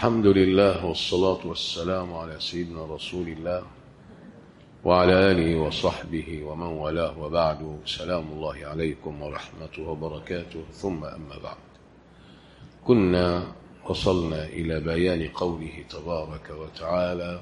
الحمد لله والصلاة والسلام على سيدنا رسول الله وعلى آله وصحبه ومن والاه وبعد سلام الله عليكم ورحمته وبركاته ثم أما بعد كنا وصلنا إلى بيان قوله تبارك وتعالى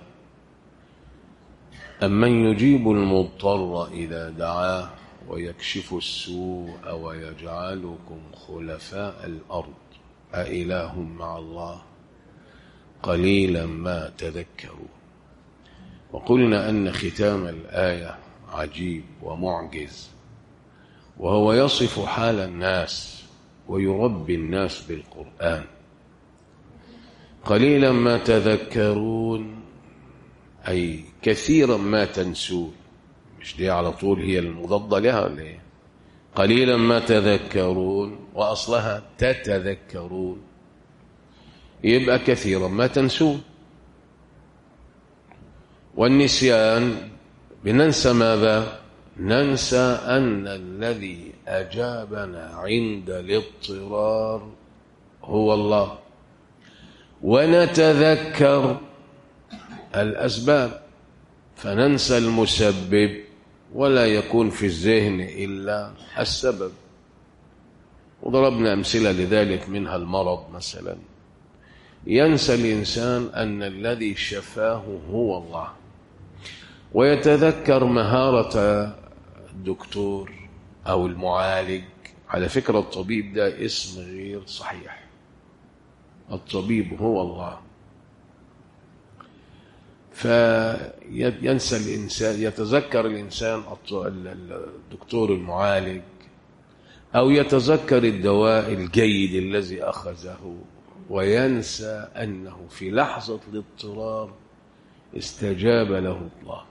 أمن يجيب المضطر إذا دعاه ويكشف السوء ويجعلكم خلفاء الأرض أإله مع الله قليلا ما تذكرون وقلنا أن ختام الآية عجيب ومعجز وهو يصف حال الناس ويربي الناس بالقرآن قليلا ما تذكرون أي كثيرا ما تنسون مش دي على طول هي المضادة لها ولا ايه قليلا ما تذكرون وأصلها تتذكرون يبقى كثيرا ما تنسون والنسيان بننسى ماذا ننسى أن الذي أجابنا عند الاضطرار هو الله ونتذكر الأسباب فننسى المسبب ولا يكون في الذهن إلا السبب وضربنا أمثلة لذلك منها المرض مثلا ينسى الإنسان أن الذي شفاه هو الله ويتذكر مهارة الدكتور أو المعالج على فكرة الطبيب ده اسم غير صحيح الطبيب هو الله فينسى الإنسان يتذكر الإنسان الدكتور المعالج أو يتذكر الدواء الجيد الذي أخذه وينسى أنه في لحظة الاضطرار استجاب له الله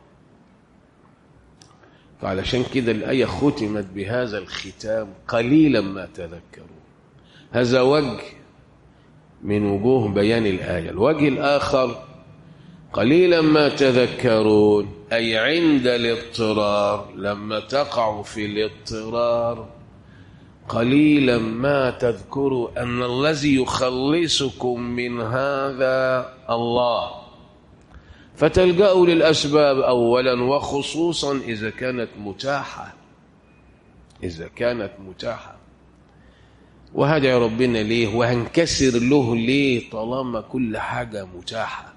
فعلشان كده الآية ختمت بهذا الختام قليلا ما تذكرون هذا وجه من وجوه بيان الآية الوجه الآخر قليلا ما تذكرون أي عند الاضطرار لما تقع في الاضطرار قليلا ما تذكروا أن الذي يخلصكم من هذا الله فتلجأوا للأسباب أولا وخصوصا إذا كانت متاحة إذا كانت متاحة وهدعي ربنا ليه وهنكسر له ليه طالما كل حاجة متاحة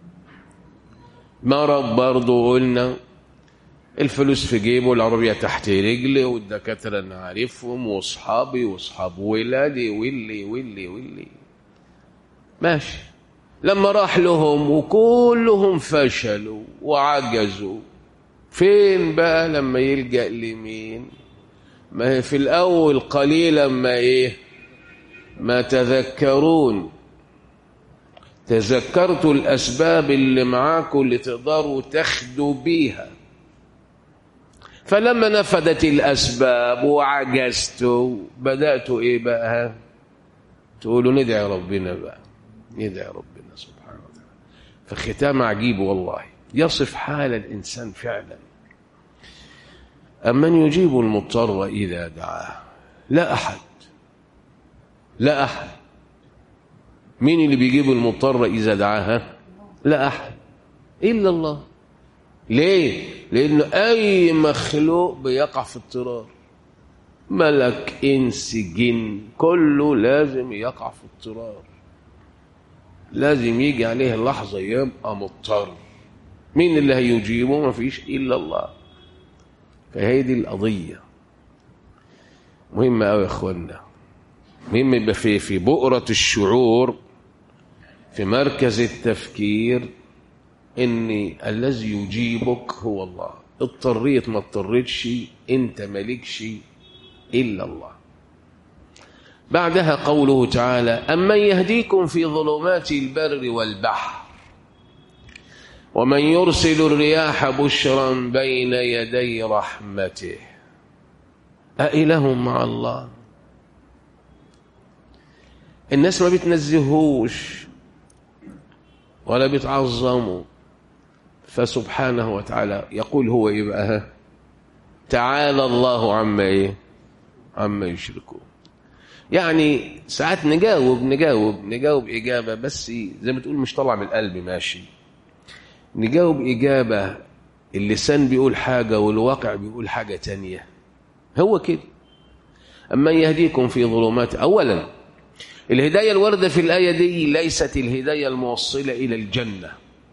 مرض برضه قلنا الفلوس في جيبه العربية تحت رجلي والدكاترة أنا عارفهم وأصحابي وأصحاب ولادي واللي واللي واللي ماشي لما راح لهم وكلهم فشلوا وعجزوا فين بقى لما يلجأ لمين ما هي في الأول قليلا ما إيه ما تذكرون تذكرتوا الأسباب اللي معاكم اللي تقدروا تاخدوا بيها فلما نفدت الأسباب وعجزتوا بدأتوا إيه بقى تقولوا ندعي ربنا بقى ندعي ربنا سبحانه وتعالى فختام عجيب والله يصف حال الإنسان فعلا أمن يجيب المضطر إذا دعاه لا أحد لا أحد مين اللي بيجيب المضطر إذا دعاها لا أحد إلا الله ليه لأن أي مخلوق بيقع في اضطرار ملك إنس جن كله لازم يقع في اضطرار لازم يجي عليه اللحظة يبقى مضطر مين اللي هيجيبه ما فيش إلا الله فهي دي القضية مهمة أوي يا إخوانا مهم يبقى في في بؤرة الشعور في مركز التفكير ان الذي يجيبك هو الله اضطريت ما اضطريتش انت مالكش الا الله بعدها قوله تعالى أمن يهديكم في ظلمات البر والبحر ومن يرسل الرياح بشرا بين يدي رحمته أإله مع الله الناس ما بتنزهوش ولا بتعظموا فسبحانه وتعالى يقول هو يبقى تعالى الله عما ايه عما يشركون يعني ساعات نجاوب نجاوب نجاوب إجابة بس زي ما تقول مش طالع من القلب ماشي نجاوب إجابة اللسان بيقول حاجة والواقع بيقول حاجة تانية هو كده أما يهديكم في ظلمات أولا الهداية الواردة في الآية دي ليست الهداية الموصلة إلى الجنة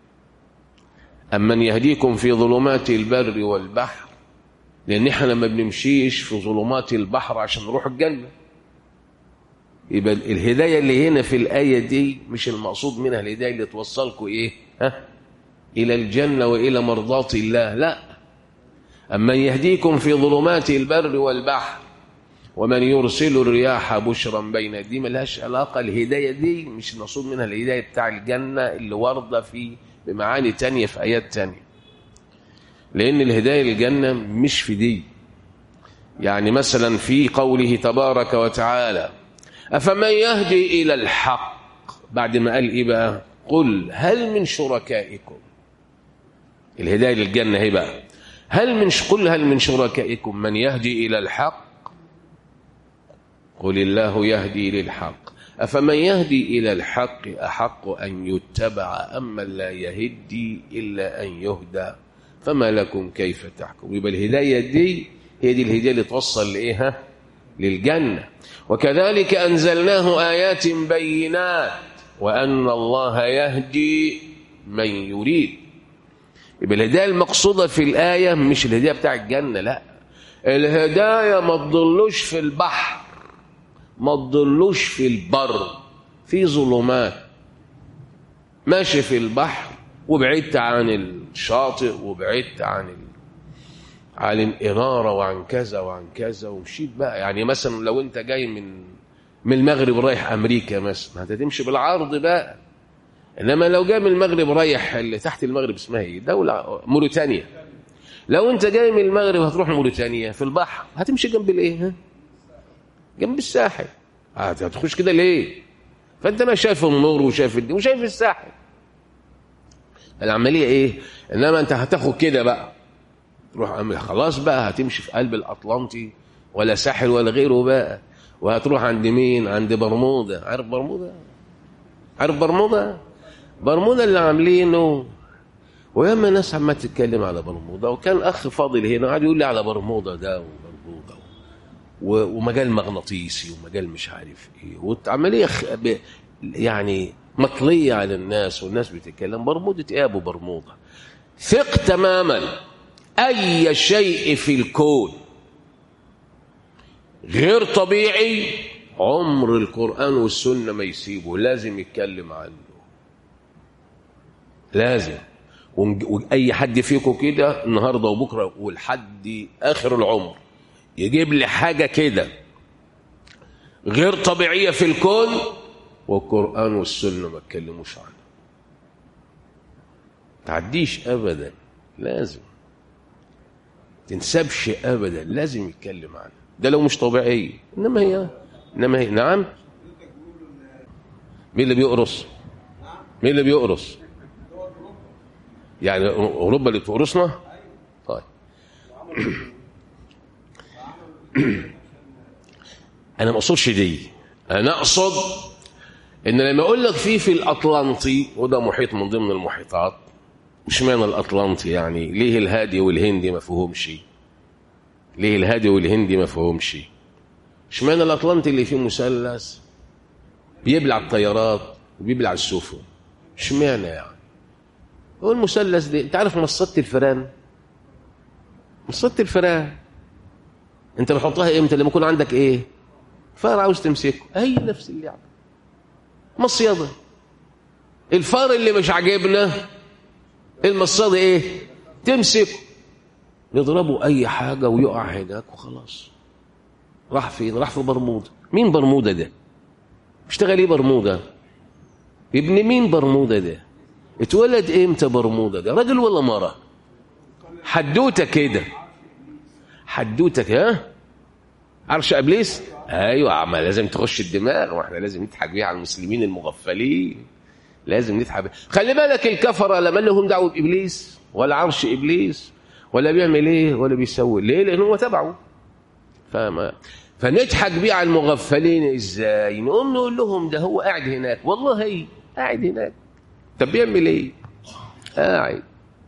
أمن يهديكم في ظلمات البر والبحر لأن احنا ما بنمشيش في ظلمات البحر عشان نروح الجنة يبقى الهداية اللي هنا في الآية دي مش المقصود منها الهداية اللي توصلكم إيه ها؟ إلى الجنة وإلى مرضاة الله لا أمن يهديكم في ظلمات البر والبحر ومن يرسل الرياح بشرا بين دي ملهاش علاقة الهداية دي مش المقصود منها الهداية بتاع الجنة اللي واردة في بمعاني تانية في آيات تانية لأن الهداية للجنة مش في دي يعني مثلا في قوله تبارك وتعالى أفمن يهدي إلى الحق بعد ما قال إيه بقى قل هل من شركائكم الهداية للجنة هي بقى هل من قل هل من شركائكم من يهدي إلى الحق قل الله يهدي للحق أفمن يهدي إلى الحق أحق أن يتبع أما لا يهدي إلا أن يهدى فما لكم كيف تحكم يبقى الهداية دي هي دي الهداية اللي توصل لإيه للجنة وكذلك أنزلناه آيات بينات وأن الله يهدي من يريد يبقى الهداية المقصودة في الآية مش الهداية بتاع الجنة لا الهداية ما تضلوش في البحر ما تضلوش في البر في ظلمات ماشي في البحر وبعدت عن الشاطئ وبعدت عن ال... عن الإنارة وعن كذا وعن كذا ومشيت بقى يعني مثلا لو أنت جاي من من المغرب رايح أمريكا مثلا هتمشي بالعرض بقى إنما لو جاي من المغرب رايح اللي تحت المغرب اسمها إيه دولة موريتانيا لو أنت جاي من المغرب هتروح موريتانيا في البحر هتمشي جنب الإيه ها؟ جنب الساحل هتخش كده ليه فانت ما شايف النور وشايف الدين وشايف الساحل العمليه ايه انما انت هتاخد كده بقى تروح خلاص بقى هتمشي في قلب الاطلنطي ولا ساحل ولا غيره بقى وهتروح عند مين عند برمودا عارف برمودا عارف برمودا برمودا اللي عاملينه وياما ناس عمال تتكلم على برمودا وكان اخ فاضل هنا قاعد يقول لي على برمودا ده وبرمودا ومجال مغناطيسي ومجال مش عارف ايه والعمليه يعني مطليه على الناس والناس بتتكلم برموده ايه ابو برموده ثق تماما اي شيء في الكون غير طبيعي عمر القران والسنه ما يسيبه لازم يتكلم عنه لازم واي حد فيكم كده النهارده وبكره ولحد اخر العمر يجيب لي حاجة كده غير طبيعية في الكون والقرآن والسنة ما اتكلموش عنها تعديش أبدا لازم تنسبش أبدا لازم يتكلم عنها ده لو مش طبيعية إنما هي إنما هي نعم مين اللي بيقرص مين اللي بيقرص يعني أوروبا اللي بتقرصنا طيب انا ما اقصدش دي انا اقصد ان لما اقول لك في في الاطلنطي وده محيط من ضمن المحيطات مش معنى الاطلنطي يعني ليه الهادي والهندي ما فيهمش ليه الهادي والهندي ما فيهمش اشمعنى الاطلنطي اللي فيه مثلث بيبلع الطيارات وبيبلع السفن اشمعنى يعني هو المثلث ده انت عارف مصطة الفيران مصطة الفيران انت بتحطها امتى لما يكون عندك ايه فار عاوز تمسكه هي نفس اللعبه مصيده الفار اللي مش عاجبنا المصاده ايه تمسكه نضربه اي حاجه ويقع هناك وخلاص راح فين راح في برمودا مين برمودا ده اشتغل ايه برمودا ابن مين برمودا ده اتولد امتى برمودا ده راجل ولا مره حدوته كده حدوتك ها عرش ابليس ايوه ما لازم تخش الدماغ واحنا لازم نضحك بيها على المسلمين المغفلين لازم نضحك بيها خلي بالك الكفره لا لهم دعوه بابليس ولا عرش ابليس ولا بيعمل ايه ولا بيسوي ليه لان هو تبعه فما فنضحك بيه على المغفلين ازاي نقوم نقول لهم ده هو قاعد هناك والله هي قاعد هناك طب بيعمل ايه قاعد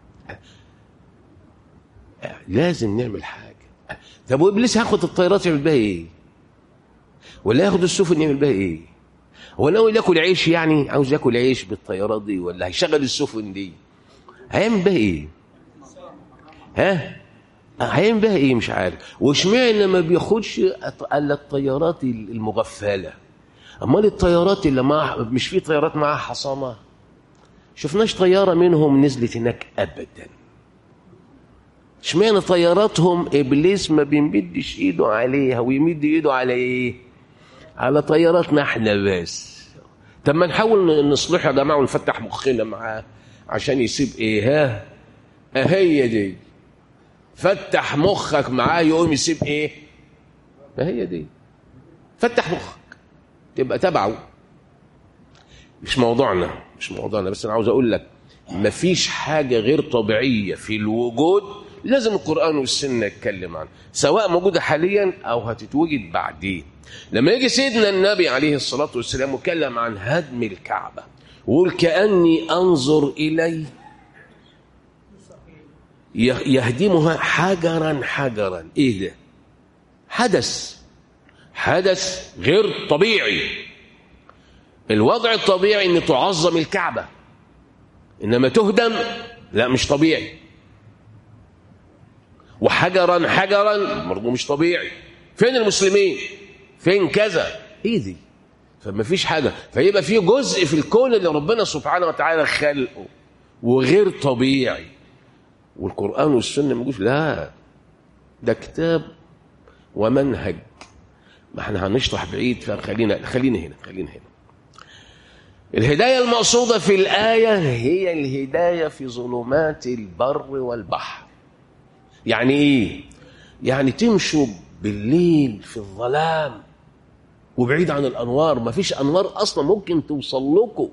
لازم نعمل حاجه طب وابليس هياخد الطيارات يعمل بها ايه ولا ياخد السفن يعمل بها ايه هو ناوي ياكل عيش يعني عاوز ياكل عيش بالطيارات دي ولا هيشغل السفن دي هيعمل بها ايه ها هيعمل بها ايه مش عارف واشمعنى ما بياخدش الا الطيارات المغفله امال الطيارات اللي معها مش في طيارات معاها حصانه شفناش طياره منهم نزلت هناك ابدا اشمعنى طياراتهم ابليس ما بيمدش ايده عليها ويمد ايده على ايه على طياراتنا احنا بس طب ما نحاول نصلحها يا جماعه ونفتح مخنا معاه عشان يسيب ايه ها هي دي فتح مخك معاه يقوم يسيب ايه ما هي دي فتح مخك تبقى تبعه مش موضوعنا مش موضوعنا بس انا عاوز اقول لك مفيش حاجه غير طبيعيه في الوجود لازم القران والسنه يتكلم عنها سواء موجوده حاليا او هتتوجد بعدين لما يجي سيدنا النبي عليه الصلاه والسلام وكلم عن هدم الكعبه ويقول كاني انظر اليه يهدمها حجرا حجرا ايه ده حدث حدث غير طبيعي الوضع الطبيعي ان تعظم الكعبه انما تهدم لا مش طبيعي وحجرا حجرا برضه مش طبيعي فين المسلمين فين كذا ايه دي فما فيش حاجه فيبقى في جزء في الكون اللي ربنا سبحانه وتعالى خلقه وغير طبيعي والقرآن والسنة ما لا ده كتاب ومنهج ما احنا هنشرح بعيد فخلينا خلينا هنا خلينا هنا الهداية المقصودة في الآية هي الهداية في ظلمات البر والبحر يعني ايه يعني تمشوا بالليل في الظلام وبعيد عن الأنوار ما فيش أنوار أصلا ممكن توصل لكم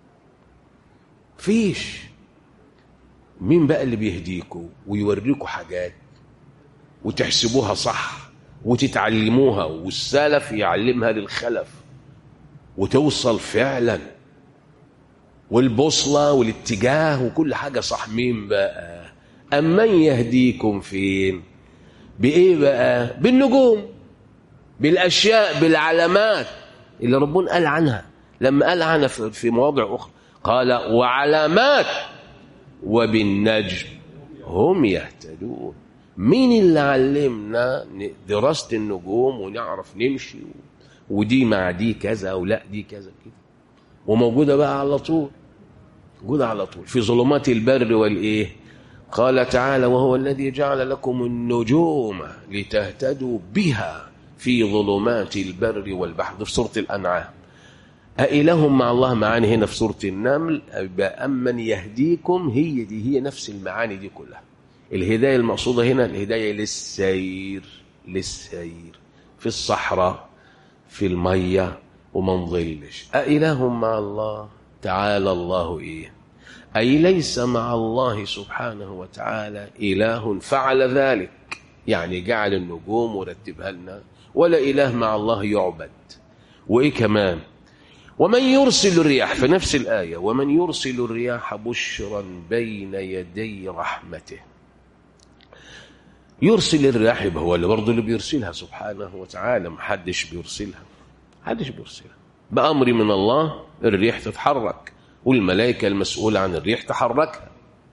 فيش مين بقى اللي بيهديكوا ويوريكوا حاجات وتحسبوها صح وتتعلموها والسلف يعلمها للخلف وتوصل فعلا والبوصلة والاتجاه وكل حاجة صح مين بقى أمن يهديكم فين بإيه بقى بالنجوم بالأشياء بالعلامات اللي ربنا قال عنها لما قال عنها في مواضع أخرى قال وعلامات وبالنجم هم يهتدون مين اللي علمنا دراسة النجوم ونعرف نمشي ودي مع دي كذا ولا دي كذا كده وموجودة بقى على طول موجودة على طول في ظلمات البر والإيه قال تعالى وهو الذي جعل لكم النجوم لتهتدوا بها في ظلمات البر والبحر في سورة الأنعام أإله مع الله معاني هنا في سورة النمل أمن يهديكم هي دي هي نفس المعاني دي كلها الهداية المقصودة هنا الهداية للسير للسير في الصحراء في المية وما نضلش أإله مع الله تعالى الله إيه أي ليس مع الله سبحانه وتعالى إله فعل ذلك يعني جعل النجوم ورتبها لنا ولا إله مع الله يعبد وإيه كمان ومن يرسل الرياح في نفس الآية ومن يرسل الرياح بشرا بين يدي رحمته يرسل الرياح يبقى هو اللي برضه اللي بيرسلها سبحانه وتعالى محدش بيرسلها محدش بيرسلها بأمر من الله الريح تتحرك والملائكة المسؤولة عن الريح تحركها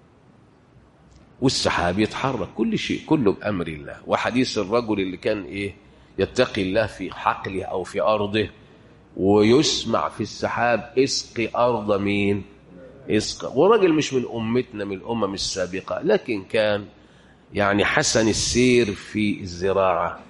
والسحاب يتحرك كل شيء كله بأمر الله وحديث الرجل اللي كان إيه يتقي الله في حقله أو في أرضه ويسمع في السحاب اسقي أرض مين اسقى وراجل مش من أمتنا من الأمم السابقة لكن كان يعني حسن السير في الزراعة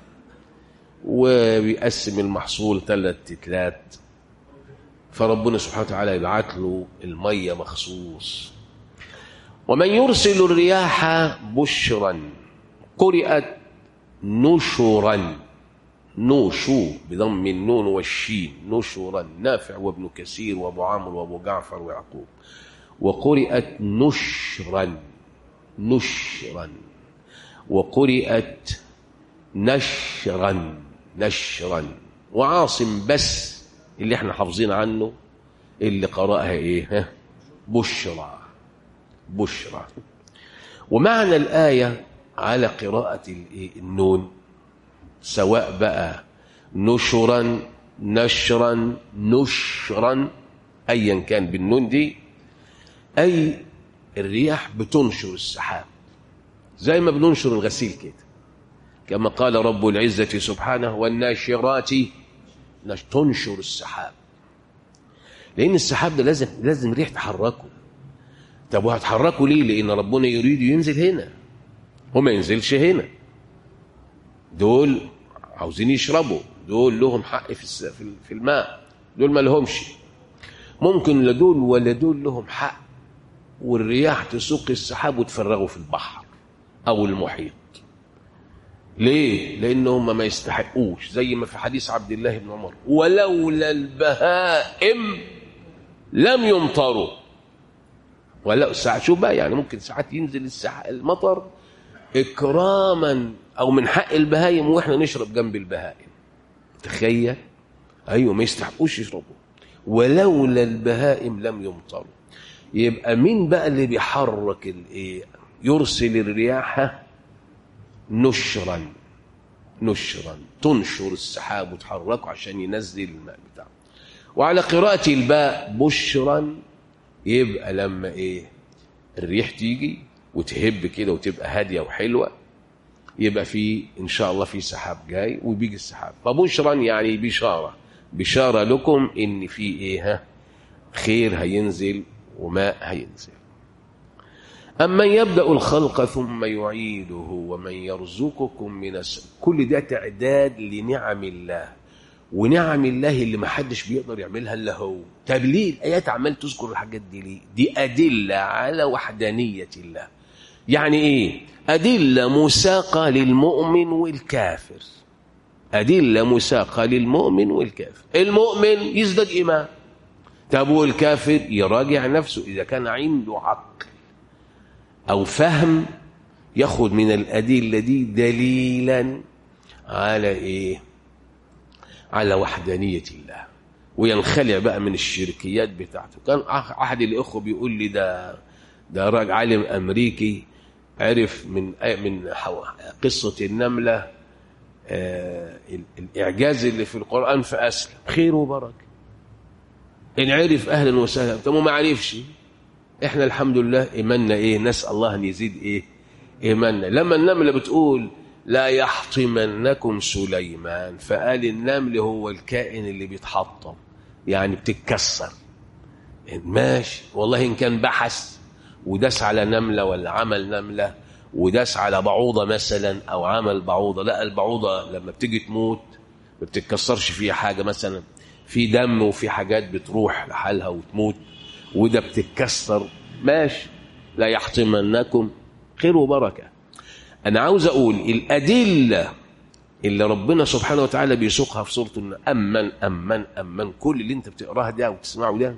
وبيقسم المحصول ثلاث تتلات فربنا سبحانه وتعالى يبعت له المية مخصوص ومن يرسل الرياح بشرا قرئت نشرا نوشو بضم النون والشين نشرا نافع وابن كثير وابو عمرو وابو جعفر ويعقوب وقرئت نشرا نشرا وقرئت نشرا نشرا وعاصم بس اللي احنا حافظين عنه اللي قرأها ايه ها بشرى بشرى ومعنى الآية على قراءة الإيه؟ النون سواء بقى نشرا نشرا نشرا أيا كان بالنون دي أي الرياح بتنشر السحاب زي ما بننشر الغسيل كده كما قال رب العزة سبحانه والناشرات نش- تنشر السحاب لأن السحاب ده لازم لازم ريح تحركه طب وهتحركه ليه؟ لأن ربنا يريد ينزل هنا وما ينزلش هنا دول عاوزين يشربوا دول لهم حق في الس- في ال- في الماء دول ما لهمش ممكن لا دول ولا دول لهم حق والرياح تسوق السحاب وتفرغه في البحر أو المحيط ليه؟ لأنهم ما يستحقوش زي ما في حديث عبد الله بن عمر ولولا البهائم لم يمطروا ولا ساعة شوف بقى يعني ممكن ساعات ينزل السح... المطر إكراما أو من حق البهايم وإحنا نشرب جنب البهائم تخيل أيوة ما يستحقوش يشربوا ولولا البهائم لم يمطروا يبقى مين بقى اللي بيحرك الايه يرسل الرياح نشرا نشرا تنشر السحاب وتحركه عشان ينزل الماء بتاعه وعلى قراءة الباء بشرا يبقى لما ايه الريح تيجي وتهب كده وتبقى هادية وحلوة يبقى في ان شاء الله في سحاب جاي وبيجي السحاب فبشرا يعني بشارة بشارة لكم ان في ايه ها خير هينزل وماء هينزل أما يبدأ الخلق ثم يعيده ومن يرزقكم من الس... كل ده تعداد لنعم الله ونعم الله اللي ما حدش بيقدر يعملها إلا هو طب ليه الآيات عمال تذكر الحاجات دي ليه دي أدلة على وحدانية الله يعني إيه أدلة مساقة للمؤمن والكافر أدلة مساقة للمؤمن والكافر المؤمن يزداد إيمان طب والكافر يراجع نفسه إذا كان عنده عقل أو فهم ياخد من الأدلة دي دليلا على إيه على وحدانية الله وينخلع بقى من الشركيات بتاعته كان أحد الأخوة بيقول لي ده ده راجل عالم أمريكي عرف من من قصة النملة آه الإعجاز اللي في القرآن فأسلم خير وبركة إن عرف أهلا وسهلا طب ما عرفش إحنا الحمد لله إيماننا إيه نسأل الله أن يزيد إيه إيماننا لما النملة بتقول لا يحطمنكم سليمان فقال النمل هو الكائن اللي بيتحطم يعني بتتكسر ماشي والله إن كان بحث وداس على نملة ولا عمل نملة وداس على بعوضة مثلا أو عمل بعوضة لا البعوضة لما بتيجي تموت ما بتتكسرش فيها حاجة مثلا في دم وفي حاجات بتروح لحالها وتموت وده بتتكسر ماشي لا يحطمنكم خير وبركة أنا عاوز أقول الأدلة اللي ربنا سبحانه وتعالى بيسوقها في سورة أمن أمن أمن كل اللي أنت بتقراه ده وتسمعه ده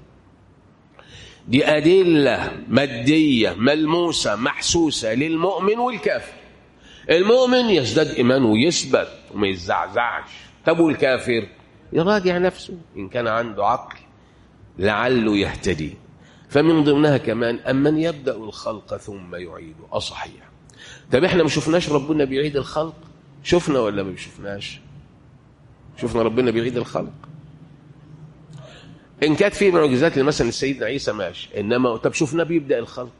دي أدلة مادية ملموسة محسوسة للمؤمن والكافر المؤمن يزداد إيمان ويثبت وما يزعزعش طب والكافر يراجع نفسه إن كان عنده عقل لعله يهتدي فمن ضمنها كمان أمن يبدأ الخلق ثم يعيده أصحيح طب احنا ما شفناش ربنا بيعيد الخلق شفنا ولا ما شفناش شفنا ربنا بيعيد الخلق ان كانت في معجزات مثلا سيدنا عيسى ماشي انما طب شفناه بيبدا الخلق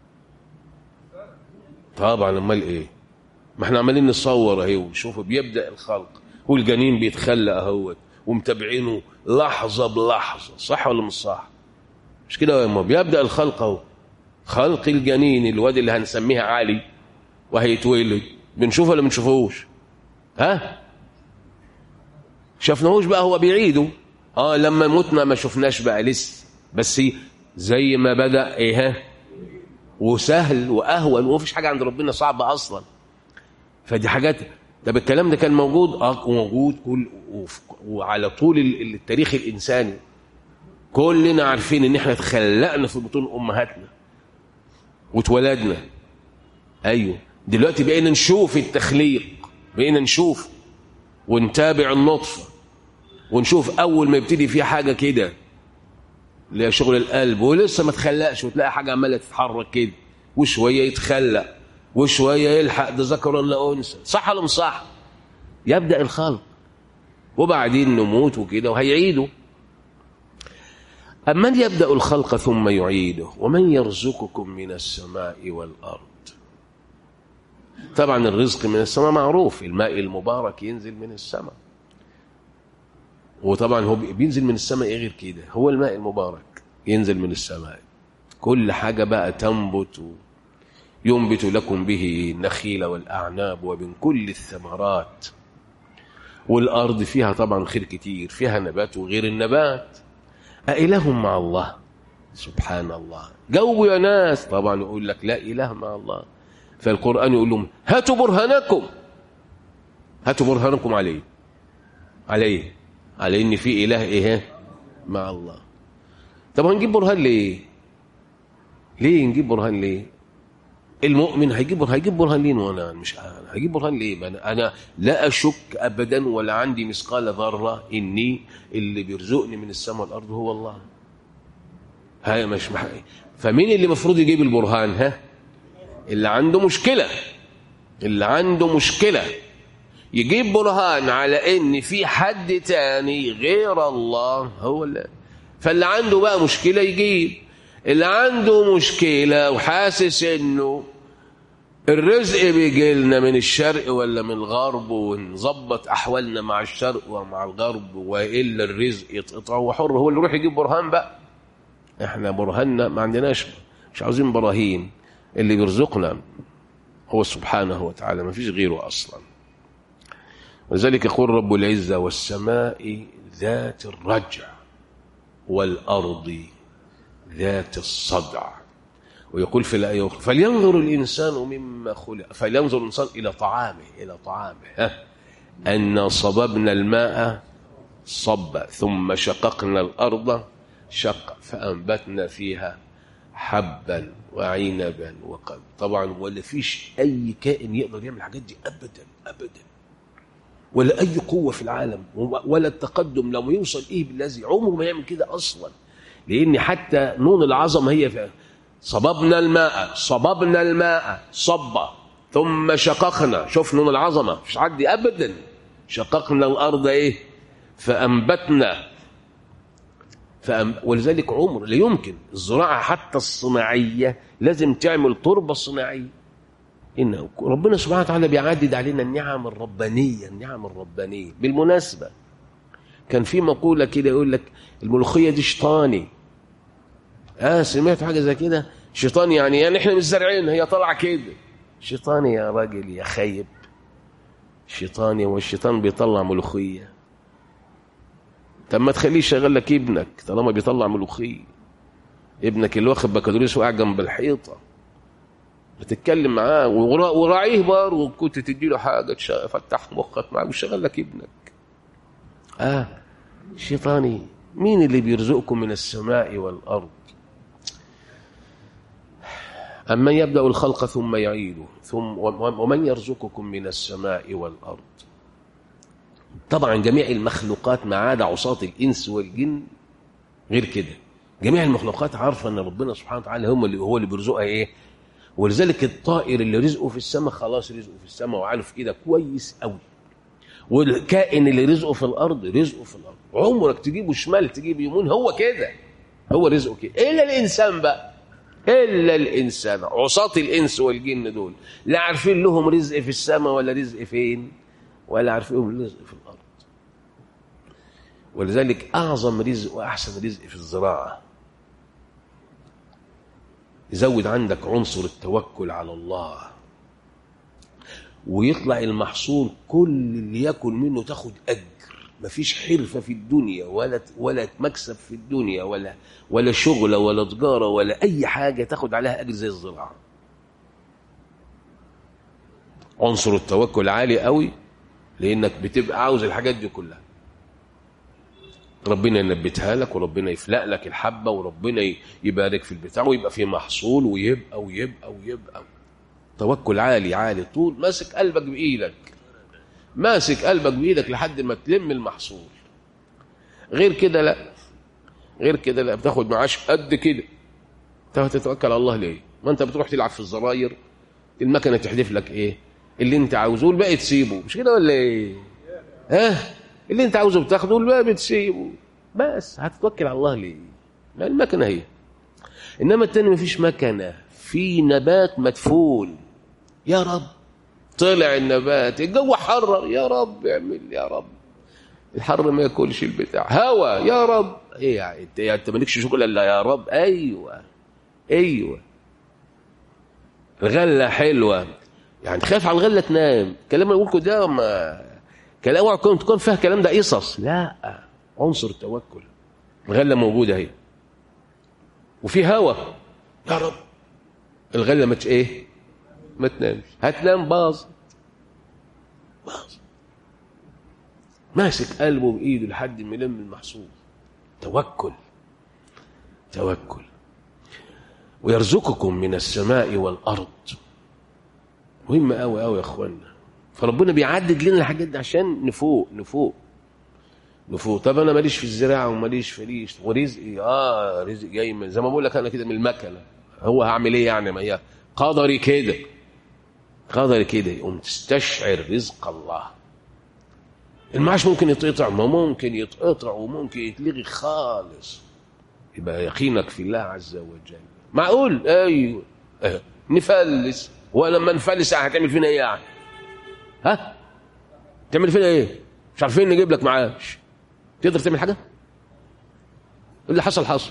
طبعا امال ايه ما احنا عمالين نصور اهي ونشوفه بيبدا الخلق والجنين بيتخلق اهوت ومتابعينه لحظه بلحظه صح ولا مش صح مش كده يا بيبدا الخلق اهو خلق الجنين الواد اللي هنسميها علي وهيتولد بنشوفه ولا بنشوفوش ها شفناهوش بقى هو بيعيده اه لما متنا ما شفناش بقى لسه بس زي ما بدا ايه ها وسهل واهون ومفيش حاجه عند ربنا صعبه اصلا فدي حاجات طب الكلام ده كان موجود اه موجود كل وعلى طول التاريخ الانساني كلنا عارفين ان احنا اتخلقنا في بطون امهاتنا واتولدنا ايوه دلوقتي بقينا نشوف التخليق بقينا نشوف ونتابع النطفة ونشوف أول ما يبتدي في حاجة كده اللي هي شغل القلب ولسه ما تخلقش وتلاقي حاجة عمالة تتحرك كده وشوية يتخلق وشوية يلحق ده ذكر ولا أنثى صح ولا مش صح؟ يبدأ الخلق وبعدين نموت وكده وهيعيدوا أمن يبدأ الخلق ثم يعيده ومن يرزقكم من السماء والأرض طبعا الرزق من السماء معروف الماء المبارك ينزل من السماء وطبعا هو بينزل من السماء ايه غير كده هو الماء المبارك ينزل من السماء كل حاجة بقى تنبت ينبت لكم به النخيل والأعناب ومن كل الثمرات والأرض فيها طبعا خير كتير فيها نبات وغير النبات أإله مع الله سبحان الله جو يا ناس طبعا يقول لك لا إله مع الله فالقرآن يقول لهم هاتوا برهانكم هاتوا برهانكم عليه عليه على ان في اله ايه مع الله طب هنجيب برهان ليه ليه نجيب برهان ليه المؤمن هيجيب هيجيب برهان ليه وانا مش انا هيجيب برهان ليه انا انا لا اشك ابدا ولا عندي مثقال ذره اني اللي بيرزقني من السماء والارض هو الله هاي مش مح... فمين اللي المفروض يجيب البرهان ها اللي عنده مشكله اللي عنده مشكله يجيب برهان على ان في حد تاني غير الله هو اللي فاللي عنده بقى مشكله يجيب اللي عنده مشكله وحاسس انه الرزق بيجي لنا من الشرق ولا من الغرب ونظبط احوالنا مع الشرق ومع الغرب والا الرزق يتقطع وحر هو اللي يروح يجيب برهان بقى احنا برهاننا ما عندناش مش عاوزين براهين اللي بيرزقنا هو سبحانه وتعالى ما فيش غيره اصلا ولذلك يقول رب العزة والسماء ذات الرجع والأرض ذات الصدع ويقول في الآية فلينظر الإنسان مما خلق فلينظر الإنسان إلى طعامه إلى طعامه ها أن صببنا الماء صبا ثم شققنا الأرض شق فأنبتنا فيها حبا وعنبا وقب طبعا ولا فيش أي كائن يقدر يعمل الحاجات دي أبدا أبدا ولا أي قوة في العالم ولا التقدم لو يوصل إيه بالذي عمره ما يعمل كده أصلا لأن حتى نون العظمة هي في صببنا الماء صببنا الماء صبا ثم شققنا شوف نون العظمة مش عدي أبدا شققنا الأرض إيه فأنبتنا فأم ولذلك عمر لا يمكن الزراعة حتى الصناعية لازم تعمل تربة صناعية إن ربنا سبحانه وتعالى بيعدد علينا النعم الربانية النعم الربانية بالمناسبة كان في مقولة كده يقول لك الملوخية دي شيطاني اه سمعت حاجة زي كده شيطاني يعني يعني احنا مش زارعين هي طالعة كده شيطاني يا راجل يا خيب شيطاني والشيطان بيطلع ملوخية طب ما تخليه يشغل لك ابنك طالما بيطلع ملوخية ابنك اللي واخد بكالوريوس وقاعد جنب الحيطه بتتكلم معاه وراعيه بار وكنت تدي له حاجه تفتح مخك معاه ويشغل لك ابنك اه شيطاني مين اللي بيرزقكم من السماء والارض أمن يبدأ الخلق ثم يعيده ثم ومن يرزقكم من السماء والأرض طبعا جميع المخلوقات ما عدا عصاة الإنس والجن غير كده جميع المخلوقات عارفة أن ربنا سبحانه وتعالى هم اللي هو اللي بيرزقها إيه ولذلك الطائر اللي رزقه في السماء خلاص رزقه في السماء وعارف كده كويس قوي والكائن اللي رزقه في الارض رزقه في الارض عمرك تجيبه شمال تجيبه يمين هو كده هو رزقه كده الا الانسان بقى الا الانسان عصاة الانس والجن دول لا عارفين لهم رزق في السماء ولا رزق فين ولا عارفين لهم رزق في الارض ولذلك اعظم رزق واحسن رزق في الزراعه يزود عندك عنصر التوكل على الله ويطلع المحصول كل اللي ياكل منه تاخد اجر مفيش حرفه في الدنيا ولا ولا مكسب في الدنيا ولا ولا شغله ولا تجاره ولا اي حاجه تاخد عليها اجر زي الزراعه عنصر التوكل عالي قوي لانك بتبقى عاوز الحاجات دي كلها ربنا ينبتها لك وربنا يفلق لك الحبه وربنا يبارك في البتاع ويبقى في محصول ويبقى ويبقى ويبقى توكل عالي عالي طول ماسك قلبك بايدك ماسك قلبك بايدك لحد ما تلم المحصول غير كده لا غير كده لا بتاخد معاش قد كده انت تتوكل على الله ليه ما انت بتروح تلعب في الزراير المكنه تحدف لك ايه اللي انت عاوزه والباقي تسيبه مش كده ولا ايه ها اللي انت عاوزه بتاخده والباقي بتسيبه بس هتتوكل على الله ليه ما المكنه هي انما التاني مفيش مكنه في نبات مدفون يا رب طلع النبات الجو حرر يا رب اعمل يا رب الحر ما ياكلش البتاع هوا يا رب ايه يعني انت انت مالكش شغل الا يا رب ايوه ايوه الغله حلوه يعني تخاف على الغله تنام الكلام اللي بقوله ده ما كلام اوعى تكون تكون فيها كلام ده قصص لا عنصر التوكل الغله موجوده اهي وفي هوا يا رب الغله ما ت- ايه ما تنامش هتنام باظ باظ ماسك قلبه بايده لحد ما يلم المحصول توكل توكل ويرزقكم من السماء والارض مهم قوي قوي يا اخوانا فربنا بيعدد لنا الحاجات دي عشان نفوق نفوق نفوق طب انا ماليش في الزراعه وماليش في ليش ورزقي اه رزق جاي من زي ما بقول لك انا كده من المكنه هو هعمل ايه يعني ما هي قدري كده قدري كده يقوم تستشعر رزق الله المعاش ممكن يتقطع ما ممكن يتقطع وممكن يتلغي خالص يبقى يقينك في الله عز وجل معقول ايوه اه. نفلس ولما نفلس هتعمل فينا ايه يعني ها تعمل فينا ايه مش عارفين نجيب لك معاش تقدر تعمل حاجه اللي حصل حصل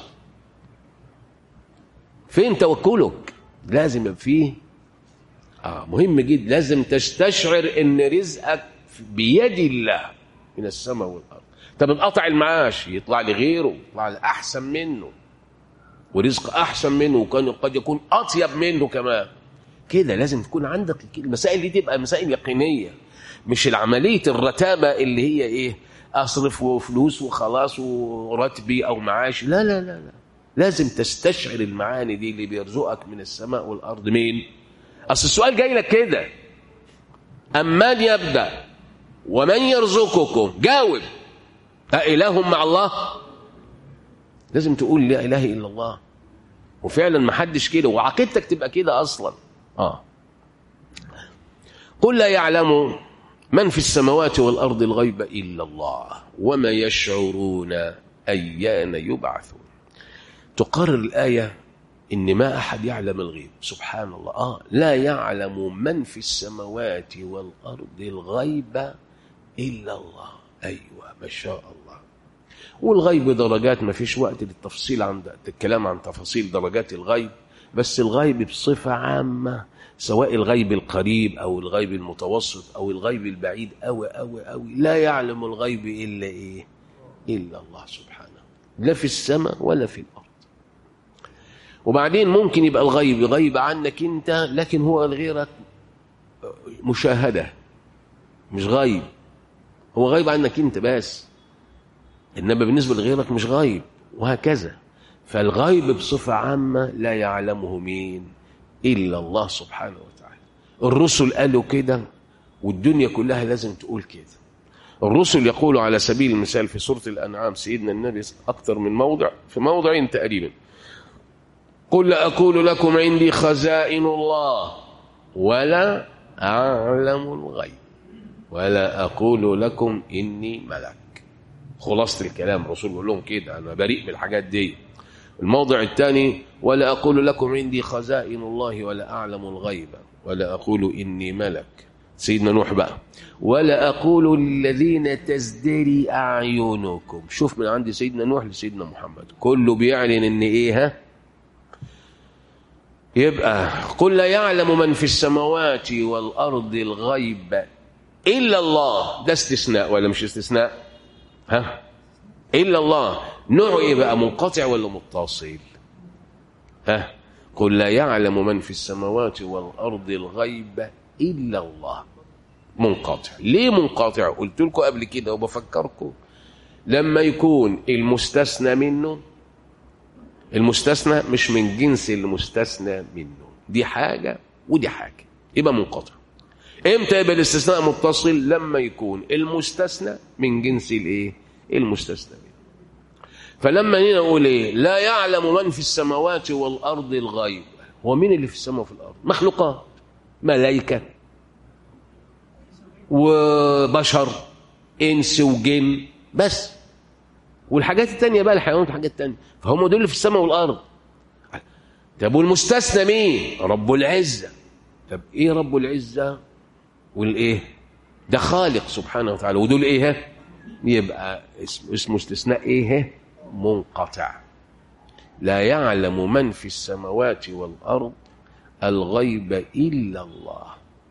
فين توكلك لازم يبقى فيه اه مهم جدا لازم تستشعر ان رزقك بيد الله من السماء والارض طب انقطع المعاش يطلع لي غيره يطلع لي احسن منه ورزق احسن منه وكان قد يكون اطيب منه كمان كده لازم تكون عندك المسائل دي تبقى مسائل يقينيه مش العمليه الرتابه اللي هي ايه اصرف وفلوس وخلاص وراتبي او معاش لا لا لا لا لازم تستشعر المعاني دي اللي بيرزقك من السماء والارض مين اصل السؤال جاي لك كده امن يبدا ومن يرزقكم جاوب أإله مع الله لازم تقول لا إله إلا الله وفعلا ما حدش كده وعقيدتك تبقى كده أصلا آه قل لا يعلم من في السماوات والأرض الغيب إلا الله وما يشعرون أيان يبعثون تقرر الآية إن ما أحد يعلم الغيب سبحان الله آه لا يعلم من في السماوات والأرض الغيب إلا الله أيوة ما شاء الله والغيب درجات ما فيش وقت للتفصيل عن الكلام عن تفاصيل درجات الغيب بس الغيب بصفة عامة سواء الغيب القريب أو الغيب المتوسط أو الغيب البعيد أوي أوي أوي لا يعلم الغيب إلا إيه إلا الله سبحانه لا في السماء ولا في الأرض وبعدين ممكن يبقى الغيب غيب عنك أنت لكن هو لغيرك مشاهدة مش غيب هو غايب عنك انت بس انما بالنسبه لغيرك مش غايب وهكذا فالغيب بصفه عامه لا يعلمه مين الا الله سبحانه وتعالى الرسل قالوا كده والدنيا كلها لازم تقول كده الرسل يقولوا على سبيل المثال في سوره الانعام سيدنا النبي اكثر من موضع في موضعين تقريبا قل لا اقول لكم عندي خزائن الله ولا اعلم الغيب ولا أقول لكم إني ملك خلاصة الكلام الرسول بيقول لهم كده أنا بريء من الحاجات دي الموضع الثاني ولا أقول لكم عندي خزائن الله ولا أعلم الغيب ولا أقول إني ملك سيدنا نوح بقى ولا أقول للذين تزدري أعينكم شوف من عند سيدنا نوح لسيدنا محمد كله بيعلن إن إيه ها يبقى قل لا يعلم من في السماوات والأرض الغيب إلا الله ده استثناء ولا مش استثناء ها إلا الله نوع إيه بقى منقطع ولا متصل ها قل لا يعلم من في السماوات والأرض الغيب إلا الله منقطع ليه منقطع قلت لكم قبل كده وبفكركم لما يكون المستثنى منه المستثنى مش من جنس المستثنى منه دي حاجة ودي حاجة يبقى منقطع امتى يبقى الاستثناء متصل لما يكون المستثنى من جنس الايه المستثنى منه فلما هنا نقول ايه لا يعلم من في السماوات والارض الغيب هو مين اللي في السماء وفي الارض مخلوقات ملائكه وبشر انس وجن بس والحاجات التانية بقى الحيوانات والحاجات التانية فهم دول اللي في السماء والارض طب والمستثنى مين رب العزه طب ايه رب العزه والايه ده خالق سبحانه وتعالى ودول ايه يبقى اسمه اسمه استثناء ايه منقطع لا يعلم من في السماوات والارض الغيب الا الله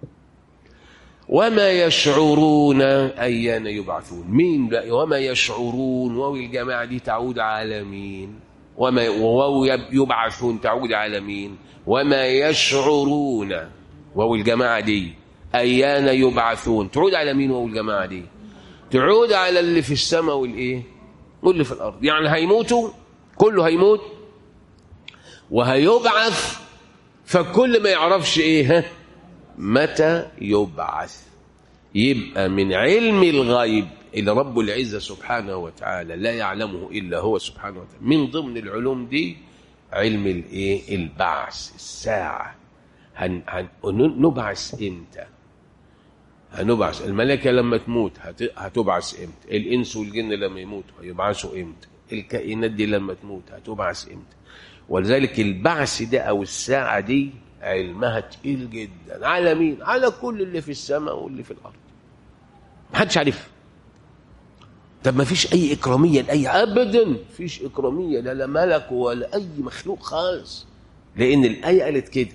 وما يشعرون ايان يبعثون مين بقى وما يشعرون واو الجماعه دي تعود على مين وما وواو يبعثون تعود على مين وما يشعرون واو الجماعه دي ايان يبعثون تعود على مين واو الجماعه دي تعود على اللي في السماء والايه واللي في الارض يعني هيموتوا كله هيموت وهيبعث فكل ما يعرفش ايه ها متى يبعث يبقى من علم الغيب اللي رب العزة سبحانه وتعالى لا يعلمه إلا هو سبحانه وتعالى من ضمن العلوم دي علم الايه البعث الساعة هن هن نبعث امتى هنبعث الملائكة لما تموت هت... هتبعث امتى الإنس والجن لما يموتوا هيبعثوا امتى الكائنات دي لما تموت هتبعث امتى ولذلك البعث ده أو الساعة دي علمها تقيل جدا على مين على كل اللي في السماء واللي في الأرض محدش عارفها طب ما فيش أي إكرامية لأي أبدا فيش إكرامية لا لا ملك ولا أي مخلوق خالص لأن الآية قالت كده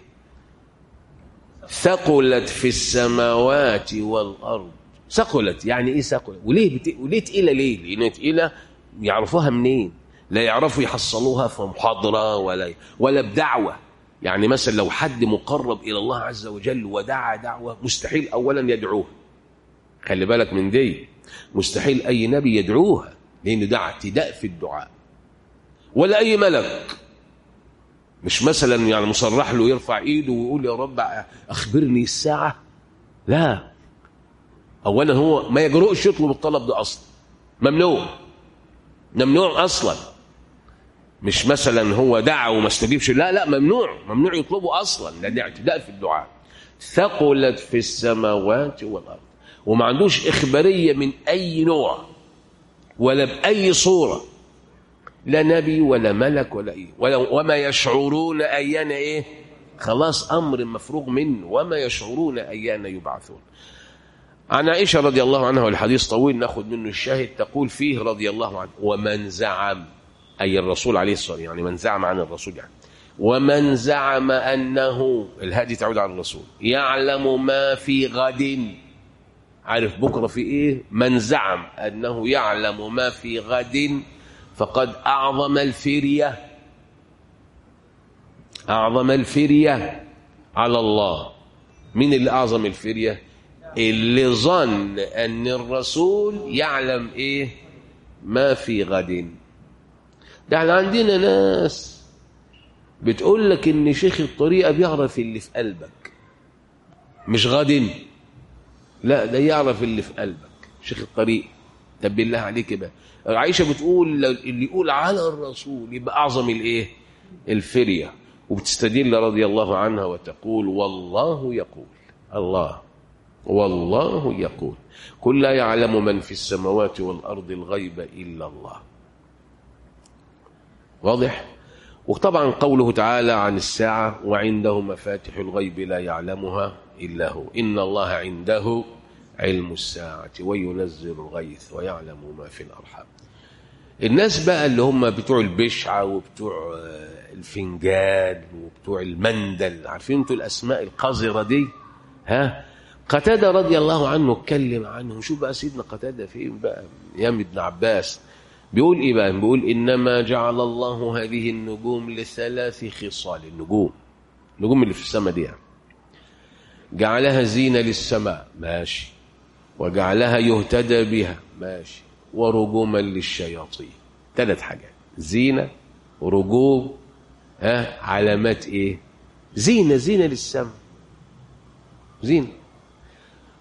ثقلت في السماوات والأرض ثقلت يعني إيه ثقلت وليه بت... وليه تقيلة ليه لأن تقيلة يعرفوها منين لا يعرفوا يحصلوها في محاضرة ولا ولا بدعوة يعني مثلا لو حد مقرب إلى الله عز وجل ودعا دعوة مستحيل أولا يدعوها خلي بالك من دي مستحيل أي نبي يدعوها لأن ده اعتداء في الدعاء ولا أي ملك مش مثلا يعني مصرح له يرفع ايده ويقول يا رب اخبرني الساعه لا اولا هو ما يجرؤش يطلب الطلب ده اصلا ممنوع ممنوع اصلا مش مثلا هو دعا وما استجيبش لا لا ممنوع ممنوع يطلبه اصلا لان اعتداء في الدعاء ثقلت في السماوات والارض وما عندوش اخباريه من اي نوع ولا باي صوره لا نبي ولا ملك ولا ايه ولا وما يشعرون ايان ايه خلاص امر مفروغ منه وما يشعرون ايان يبعثون عن عائشه رضي الله عنها والحديث طويل ناخذ منه الشاهد تقول فيه رضي الله عنه ومن زعم اي الرسول عليه الصلاه والسلام يعني من زعم عن الرسول يعني ومن زعم انه الهادي تعود على الرسول يعلم ما في غد عارف بكره في ايه من زعم انه يعلم ما في غد فقد أعظم الفرية أعظم الفرية على الله من اللي أعظم الفرية اللي ظن أن الرسول يعلم إيه ما في غد ده احنا عندنا ناس بتقول لك ان شيخ الطريقة بيعرف اللي في قلبك مش غد لا ده يعرف اللي في قلبك شيخ الطريق طب بالله عليك بقى عائشه بتقول اللي يقول على الرسول يبقى اعظم الايه الفريه وبتستدل رضي الله عنها وتقول والله يقول الله والله يقول قل لا يعلم من في السماوات والارض الغيب الا الله واضح وطبعا قوله تعالى عن الساعه وعنده مفاتح الغيب لا يعلمها الا هو ان الله عنده علم الساعة وينزل الغيث ويعلم ما في الأرحام الناس بقى اللي هم بتوع البشعة وبتوع الفنجان وبتوع المندل عارفين انتوا الأسماء القذرة دي ها قتادة رضي الله عنه اتكلم عنه شوف بقى سيدنا قتادة فين بقى يام ابن عباس بيقول ايه بقى بيقول انما جعل الله هذه النجوم لثلاث خصال النجوم النجوم اللي في السماء دي يعني. جعلها زينة للسماء ماشي وجعلها يهتدى بها ماشي ورجوما للشياطين ثلاث حاجات زينة رجوم ها علامات ايه زينة زينة للسماء زينة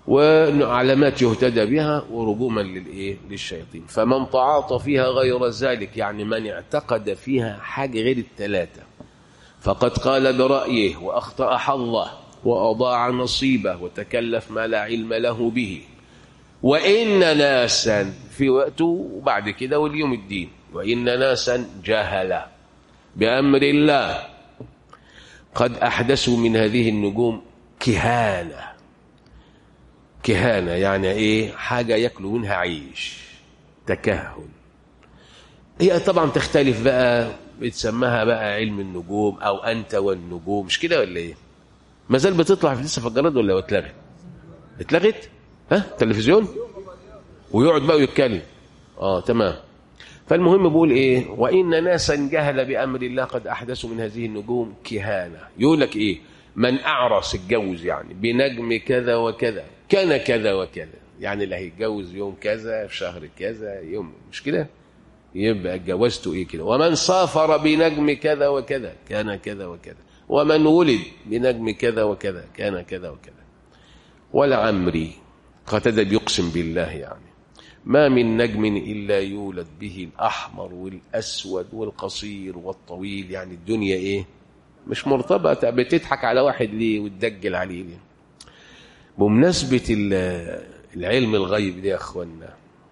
وعلامات يهتدى بها ورجوما للايه للشياطين فمن تعاطى فيها غير ذلك يعني من اعتقد فيها حاجه غير الثلاثه فقد قال برأيه وأخطأ حظه وأضاع نصيبه وتكلف ما لا علم له به وإن ناسا في وقته وبعد كده واليوم الدين وإن ناسا جهلا بأمر الله قد أحدثوا من هذه النجوم كهانة كهانة يعني إيه حاجة يأكلوا منها عيش تكهن هي طبعا تختلف بقى بتسمها بقى علم النجوم او انت والنجوم مش كده ولا ايه ما زال بتطلع في لسه في الجرائد ولا اتلغت اتلغت ها تلفزيون ويقعد بقى ويتكلم اه تمام فالمهم بيقول ايه وان ناسا جهل بامر الله قد احدثوا من هذه النجوم كهانه يقول لك ايه من اعرس اتجوز يعني بنجم كذا وكذا كان كذا وكذا يعني اللي هيتجوز يوم كذا في شهر كذا يوم مش كده يبقى اتجوزته ايه كده ومن سافر بنجم كذا وكذا كان كذا وكذا ومن ولد بنجم كذا وكذا كان كذا وكذا ولعمري قتد بيقسم بالله يعني ما من نجم إلا يولد به الأحمر والأسود والقصير والطويل يعني الدنيا إيه مش مرتبطة بتضحك على واحد ليه وتدجل عليه ليه بمناسبة العلم الغيب ده يا أخوانا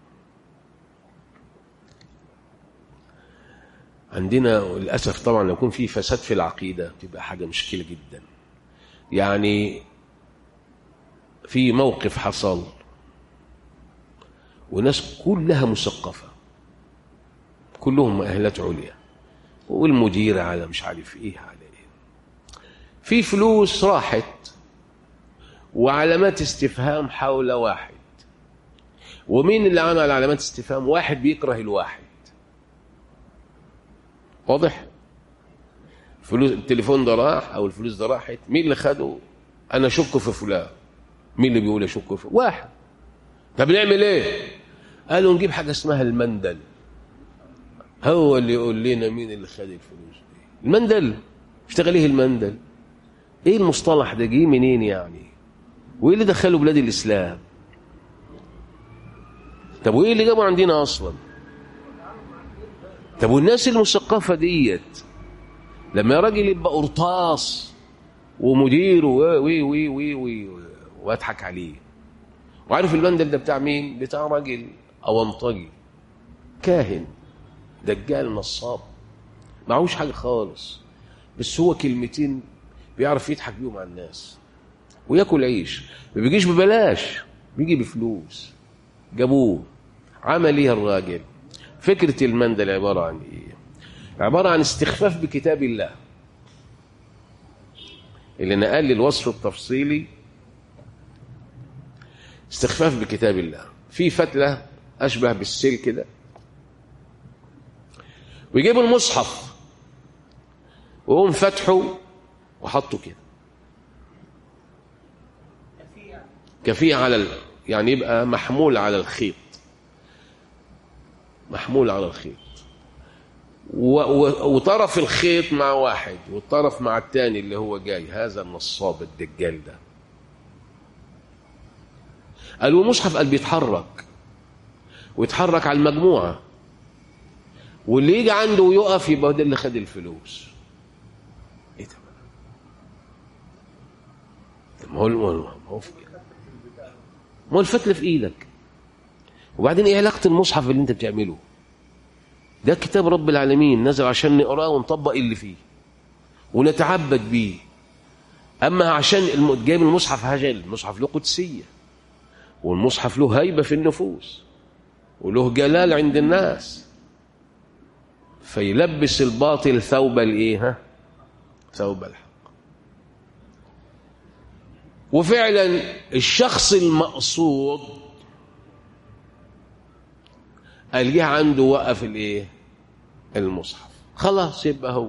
عندنا للأسف طبعا لو يكون في فساد في العقيدة تبقى حاجة مشكلة جدا يعني في موقف حصل وناس كلها مثقفة كلهم مؤهلات عليا والمدير على مش عارف ايه على ايه في فلوس راحت وعلامات استفهام حول واحد ومين اللي عمل علامات استفهام واحد بيكره الواحد واضح فلوس التليفون ده راح او الفلوس ده راحت مين اللي خده انا اشك في فلان مين اللي بيقول اشك في واحد طب نعمل ايه قالوا نجيب حاجه اسمها المندل هو اللي يقول لنا مين اللي خد الفلوس دي المندل اشتغل ايه المندل ايه المصطلح ده جه منين يعني وايه اللي دخله بلاد الاسلام طب وايه اللي جابه عندنا اصلا طب والناس المثقفه ديت لما يا راجل يبقى قرطاس ومدير وي وي وي وي واضحك عليه وعارف المندل ده بتاع مين بتاع راجل اونطجي كاهن دجال نصاب معهوش حاجه خالص بس هو كلمتين بيعرف يضحك بيهم على الناس وياكل عيش ما بيجيش ببلاش بيجي بفلوس جابوه عمل ايه الراجل فكره المندل عباره عن ايه عباره عن استخفاف بكتاب الله اللي نقل لي الوصف التفصيلي استخفاف بكتاب الله في فتله اشبه بالسيل كده ويجيبوا المصحف ويقوم فتحه وحطه كده كفيه على ال... يعني يبقى محمول على الخيط محمول على الخيط و... و... وطرف الخيط مع واحد والطرف مع الثاني اللي هو جاي هذا النصاب الدجال ده قال والمصحف قال بيتحرك ويتحرك على المجموعه واللي يجي عنده ويقف يبقى ده اللي خد الفلوس ايه ده ما هو ما هو في ما هو الفتله في ايدك وبعدين ايه علاقه المصحف اللي انت بتعمله ده كتاب رب العالمين نزل عشان نقراه ونطبق اللي فيه ونتعبد بيه اما عشان جايب المصحف هجل المصحف له قدسيه والمصحف له هيبه في النفوس وله جلال عند الناس فيلبس الباطل ثوب الايه ها ثوب الحق وفعلا الشخص المقصود قال جه عنده وقف الايه المصحف خلاص يبقى هو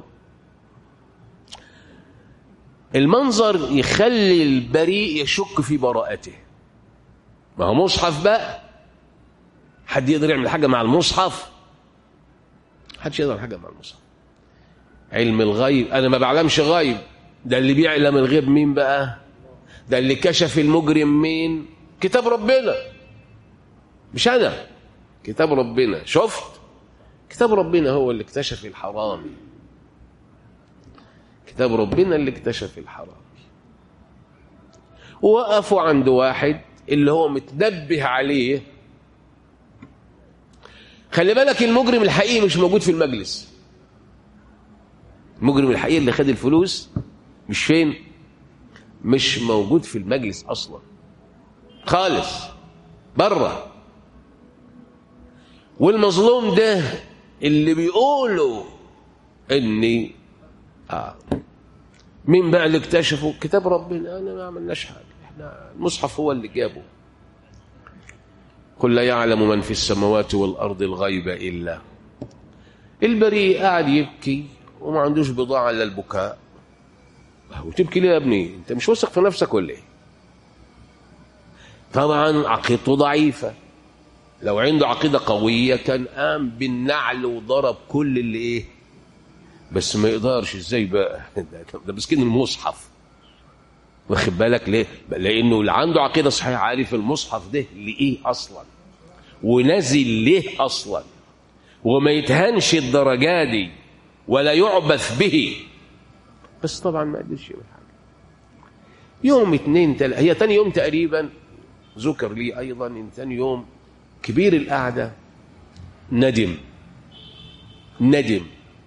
المنظر يخلي البريء يشك في براءته ما هو مصحف بقى حد يقدر يعمل حاجه مع المصحف حدش يقدر حاجه مع المصحف علم الغيب انا ما بعلمش غيب ده اللي بيعلم الغيب مين بقى ده اللي كشف المجرم مين كتاب ربنا مش انا كتاب ربنا شفت كتاب ربنا هو اللي اكتشف الحرام كتاب ربنا اللي اكتشف الحرام ووقفوا عند واحد اللي هو متنبه عليه خلي بالك المجرم الحقيقي مش موجود في المجلس المجرم الحقيقي اللي خد الفلوس مش فين مش موجود في المجلس اصلا خالص بره والمظلوم ده اللي بيقولوا اني آه مين بقى اللي اكتشفوا كتاب ربنا انا ما عملناش حاجه احنا المصحف هو اللي جابه قل لا يعلم من في السماوات والارض الغيب الا البريء قاعد يبكي وما عندوش بضاعه الا البكاء وتبكي ليه يا ابني انت مش واثق في نفسك ولا ايه طبعا عقيدته ضعيفه لو عنده عقيده قويه كان قام بالنعل وضرب كل اللي ايه بس ما يقدرش ازاي بقى ده مسكين المصحف واخد بالك ليه لانه اللي عنده عقيده صحيحه عارف المصحف ده لايه اصلا ونازل ليه اصلا وما يتهنش الدرجه دي ولا يعبث به بس طبعا ما قدرش يقول حاجه يوم اتنين تل... هي تاني يوم تقريبا ذكر لي ايضا ان تاني يوم كبير القعده ندم ندم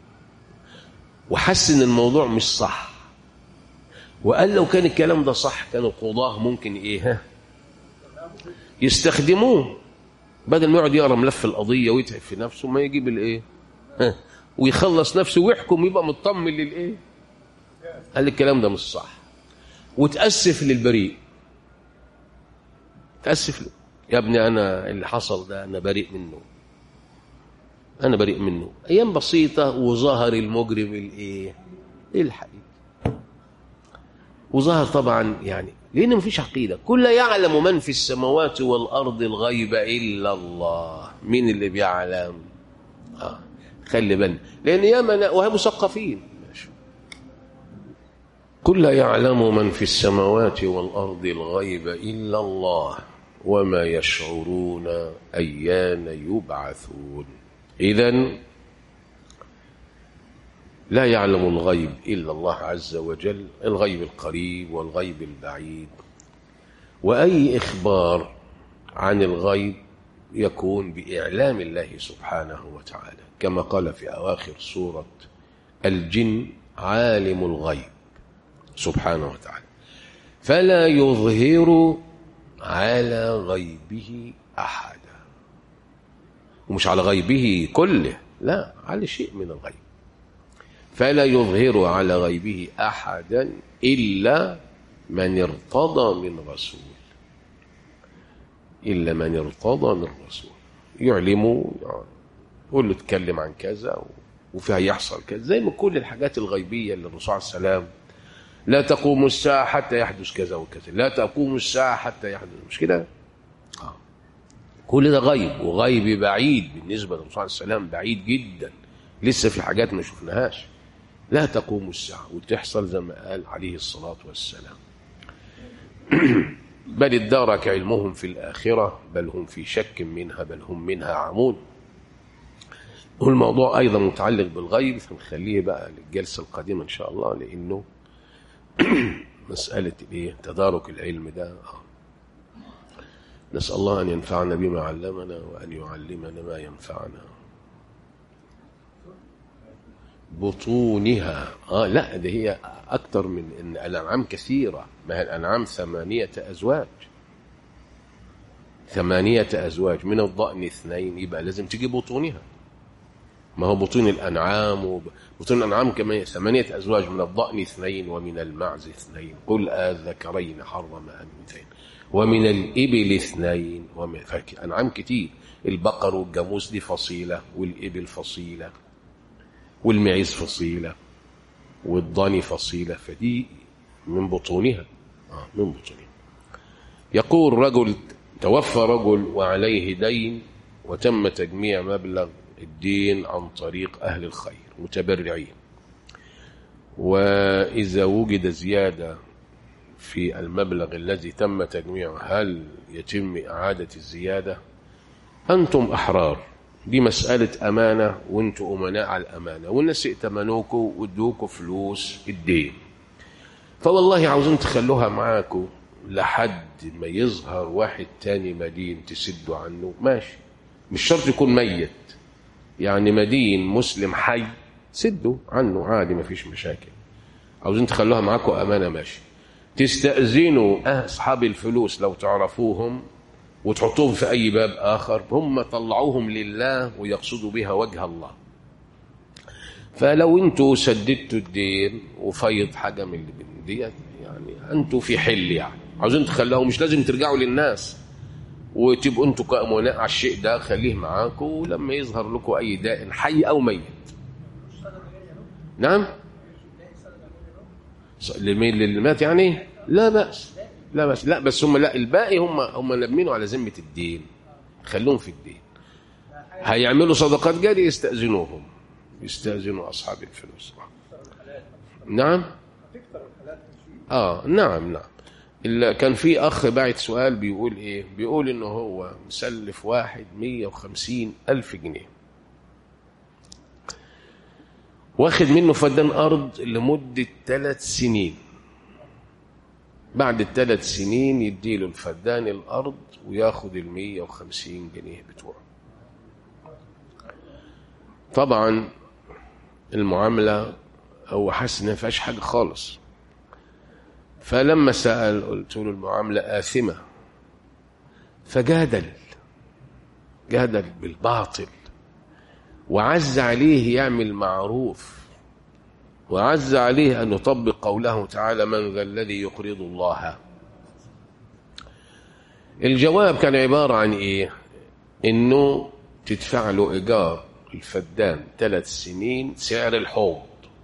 وحس ان الموضوع مش صح وقال لو كان الكلام ده صح كان القضاه ممكن ايه ها يستخدموه بدل ما يقعد يقرا ملف القضيه ويتعب في نفسه ما يجيب الايه ها ويخلص نفسه ويحكم يبقى مطمن للايه قال الكلام ده مش صح وتاسف للبريء تاسف له يا ابني انا اللي حصل ده انا بريء منه انا بريء منه ايام بسيطه وظهر المجرم الايه الحقيقي وظهر طبعا يعني لان مفيش عقيده كل يعلم من في السماوات والارض الغيب الا الله مين اللي بيعلم اه خلي بالنا لان ياما وهم مثقفين كل يعلم من في السماوات والارض الغيب الا الله وما يشعرون ايان يبعثون إذا لا يعلم الغيب إلا الله عز وجل الغيب القريب والغيب البعيد وأي إخبار عن الغيب يكون بإعلام الله سبحانه وتعالى كما قال في أواخر سورة الجن عالم الغيب سبحانه وتعالى فلا يظهر على غيبه أحد ومش على غيبه كله لا على شيء من الغيب فلا يظهر على غيبه احدا الا من ارتضى من رسول الا من ارتضى من رسول يعلمه يقول له اتكلم عن كذا وفيها يحصل كذا زي ما كل الحاجات الغيبيه اللي الرسول عليه السلام لا تقوم الساعه حتى يحدث كذا وكذا لا تقوم الساعه حتى يحدث مش كده كل ده غيب وغيب بعيد بالنسبة للرسول عليه السلام بعيد جدا لسه في حاجات ما شفناهاش لا تقوم الساعة وتحصل زي ما قال عليه الصلاة والسلام بل ادارك علمهم في الآخرة بل هم في شك منها بل هم منها عمون والموضوع أيضا متعلق بالغيب فنخليه بقى للجلسة القادمة إن شاء الله لأنه مسألة إيه تدارك العلم ده نسأل الله أن ينفعنا بما علمنا وأن يعلمنا ما ينفعنا بطونها آه لا ده هي أكثر من إن الأنعام كثيرة ما هي الأنعام ثمانية أزواج ثمانية أزواج من الضأن اثنين يبقى لازم تجي بطونها ما هو بطون الأنعام وب... بطون الأنعام كمان ثمانية أزواج من الضأن اثنين ومن المعز اثنين قل آذكرين حرم أنثيين ومن الإبل اثنين ومن أنعام كتير البقر والجاموس دي فصيلة والإبل فصيلة والمعيز فصيلة والضاني فصيلة فدي من بطونها آه من بطونها يقول رجل توفى رجل وعليه دين وتم تجميع مبلغ الدين عن طريق أهل الخير متبرعين وإذا وجد زيادة في المبلغ الذي تم تجميعه هل يتم إعادة الزيادة أنتم أحرار دي مسألة أمانة وانتم أمناء على الأمانة والناس ائتمنوكوا وادوكوا فلوس الدين فوالله عاوزين تخلوها معاكم لحد ما يظهر واحد تاني مدين تسدوا عنه ماشي مش شرط يكون ميت يعني مدين مسلم حي سدوا عنه عادي ما فيش مشاكل عاوزين تخلوها معاكم أمانة ماشي تستأذنوا أصحاب الفلوس لو تعرفوهم وتحطوهم في أي باب آخر هم طلعوهم لله ويقصدوا بها وجه الله فلو انتوا سددتوا الدين وفيض حاجة من ديت يعني انتوا في حل يعني عاوزين تخلوه مش لازم ترجعوا للناس وتبقوا انتوا كأمناء على الشيء ده خليه معاكم ولما يظهر لكم أي داء حي أو ميت نعم لمين للي مات يعني لا بأس لا بأس لا بس هم لا الباقي هم هم نبمينوا على ذمة الدين خلوهم في الدين هيعملوا صدقات جارية يستأذنوهم يستأذنوا أصحاب الفلوس نعم اه نعم نعم إلا كان في أخ باعت سؤال بيقول إيه بيقول إنه هو مسلف واحد مية وخمسين ألف جنيه واخد منه فدان أرض لمدة ثلاث سنين بعد الثلاث سنين يديله الفدان الأرض وياخد المية وخمسين جنيه بتوعه طبعا المعاملة هو حاسس إن فيهاش حاجة خالص فلما سأل قلت له المعاملة آثمة فجادل جادل بالباطل وعز عليه يعمل معروف وعز عليه أن يطبق قوله تعالى من ذا الذي يقرض الله الجواب كان عبارة عن إيه إنه تدفع له إيجار الفدان ثلاث سنين سعر الحوض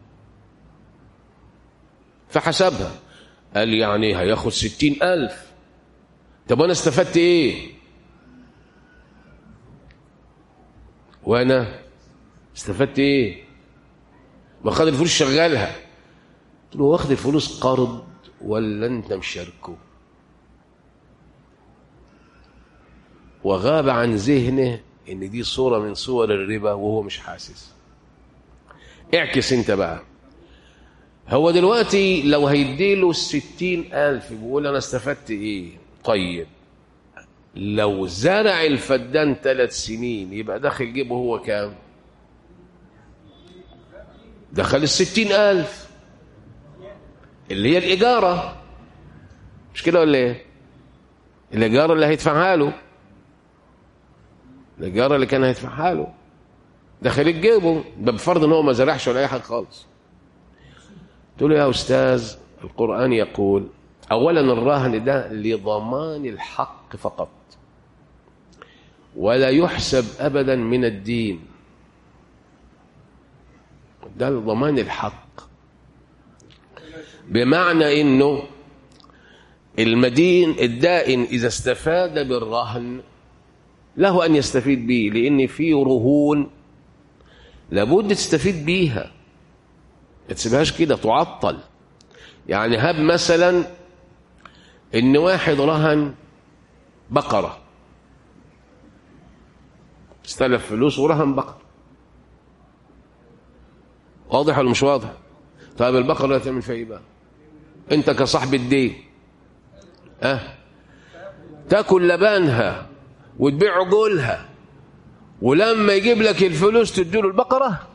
فحسبها قال يعني هياخد ستين ألف طب أنا استفدت إيه وأنا استفدت إيه ما خد الفلوس شغالها قلت له واخد الفلوس قرض ولا أنت مشاركه وغاب عن ذهنه ان دي صورة من صور الربا وهو مش حاسس اعكس انت بقى هو دلوقتي لو هيديله الستين ألف بيقول أنا استفدت إيه طيب لو زرع الفدان ثلاث سنين يبقى داخل جيبه هو كام دخل الستين ألف اللي هي الإجارة مش كده ولا إيه الإجارة اللي هيدفعها له الإجارة اللي كان هيدفعها له دخلت جيبه ده بفرض ان هو ما زرعش ولا اي حاجه خالص تقول له يا استاذ القران يقول اولا الرهن ده لضمان الحق فقط ولا يحسب ابدا من الدين ده لضمان الحق بمعنى انه المدين الدائن اذا استفاد بالرهن له ان يستفيد به لان في رهون لابد تستفيد بيها ما تسيبهاش كده تعطل يعني هب مثلا ان واحد رهن بقرة استلف فلوس ورهن بقرة واضح ولا مش واضح طيب البقرة تعمل فيها ايه بقى انت كصاحب الدين اه تاكل لبانها وتبيع عجولها ولما يجيب لك الفلوس تديله البقرة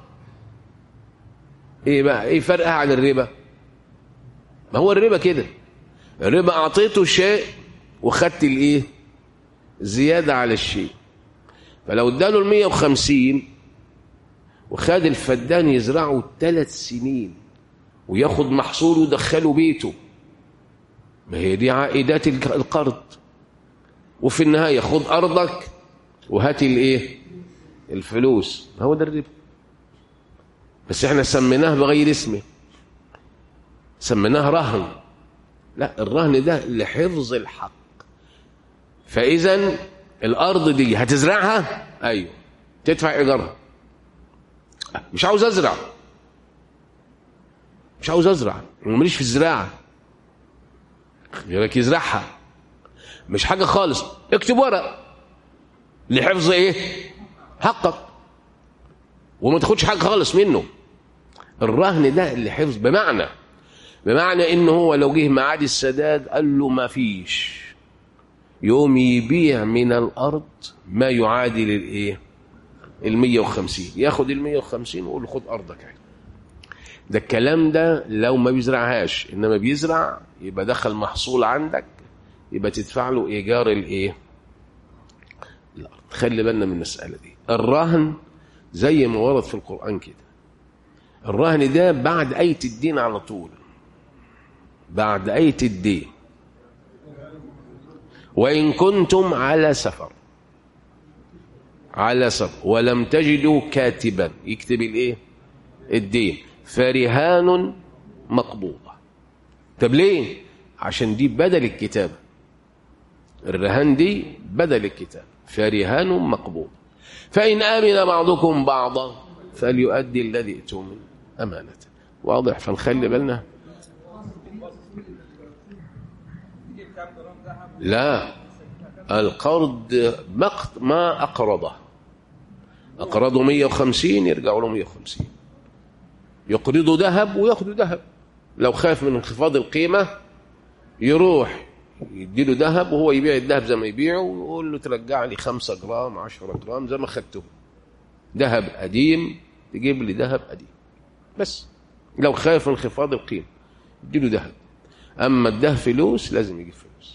ايه بقى ايه فرقها عن الربا ما هو الربا كده الربا اعطيته شيء وخدت الايه زيادة على الشيء فلو اداله المية وخمسين وخد الفدان يزرعه ثلاث سنين وياخد محصول ويدخله بيته ما هي دي عائدات القرض وفي النهاية خد أرضك وهات الايه الفلوس هو ده الربا بس احنا سميناه بغير اسمه سميناه رهن لا الرهن ده لحفظ الحق فاذا الارض دي هتزرعها ايوه تدفع ايجارها مش عاوز ازرع مش عاوز ازرع ماليش في الزراعه غيرك يزرعها مش حاجه خالص اكتب ورق لحفظ ايه حقك وما تاخدش حاجه خالص منه الرهن ده اللي حفظ بمعنى بمعنى ان هو لو جه معاد السداد قال له ما فيش يوم يبيع من الارض ما يعادل الايه ال 150 ياخد ال 150 ويقول له خد ارضك اهي ده الكلام ده لو ما بيزرعهاش انما بيزرع يبقى دخل محصول عندك يبقى تدفع له ايجار الايه الارض خلي بالنا من المساله دي الرهن زي ما ورد في القران كده الرهن ده بعد ايه الدين على طول بعد ايه الدين وان كنتم على سفر على سفر ولم تجدوا كاتبا يكتب الايه الدين فرهان مقبوضه طب ليه عشان دي بدل الكتابه الرهان دي بدل الكتاب فرهان مقبوض فإن آمن بعضكم بعضا فليؤدي الذي ائتمن أمانته واضح فنخلي بالنا لا القرض مقت ما أقرضه أقرضه 150 يرجعوا له 150 يقرضوا ذهب وياخدوا ذهب لو خاف من انخفاض القيمة يروح يديله ذهب وهو يبيع الذهب زي ما يبيعه ويقول له ترجع لي 5 جرام 10 جرام زي ما خدته ذهب قديم تجيب لي ذهب قديم بس لو خايف من انخفاض القيمة يديله ذهب أما الذهب فلوس لازم يجيب فلوس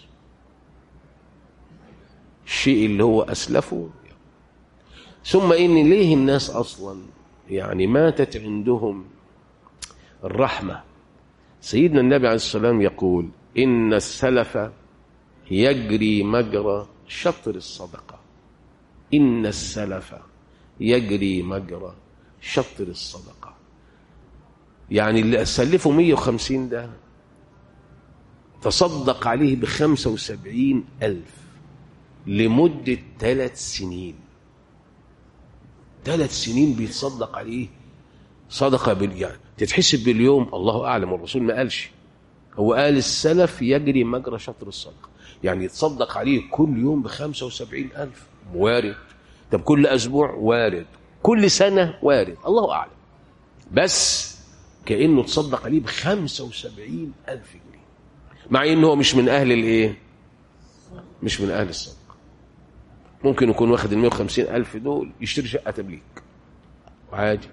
الشيء اللي هو أسلفه ثم إن ليه الناس أصلا يعني ماتت عندهم الرحمة سيدنا النبي عليه السلام يقول إن السلف يجري مجرى شطر الصدقة إن السلف يجري مجرى شطر الصدقة يعني اللي أسلفه 150 ده تصدق عليه بخمسة وسبعين ألف لمدة ثلاث سنين ثلاث سنين بيتصدق عليه صدقة بال يعني تتحسب باليوم الله أعلم الرسول ما قالش هو قال السلف يجري مجرى شطر الصدقة يعني يتصدق عليه كل يوم بخمسة وسبعين ألف وارد طب كل أسبوع وارد كل سنة وارد الله أعلم بس كأنه تصدق عليه بخمسة وسبعين ألف جنيه مع إنه هو مش من أهل الإيه مش من أهل الصدقة ممكن يكون واخد ال 150 ألف دول يشتري شقة تمليك عادي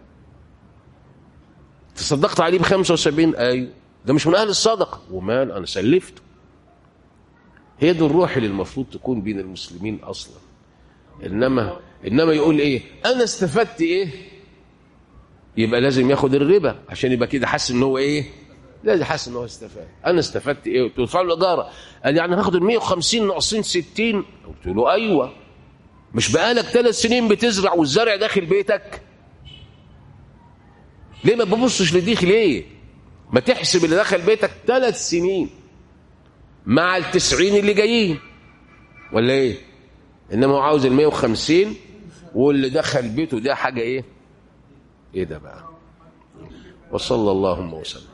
تصدقت عليه ب 75 أيوه ده مش من أهل الصدقة ومال أنا سلفته هي دي الروح اللي المفروض تكون بين المسلمين أصلا إنما إنما يقول إيه أنا استفدت إيه يبقى لازم ياخد الربا عشان يبقى كده حاسس إن هو إيه لازم حاسس إن هو استفاد أنا استفدت إيه تدفع له إيجار قال يعني هاخد ال 150 ناقصين 60 قلت له أيوه مش بقالك ثلاث سنين بتزرع والزرع داخل بيتك ليه ما ببصش لديك ليه ما تحسب اللي دخل بيتك ثلاث سنين مع التسعين اللي جايين ولا ايه انما هو عاوز ال 150 واللي دخل بيته ده حاجه ايه ايه ده بقى وصلى اللهم وسلم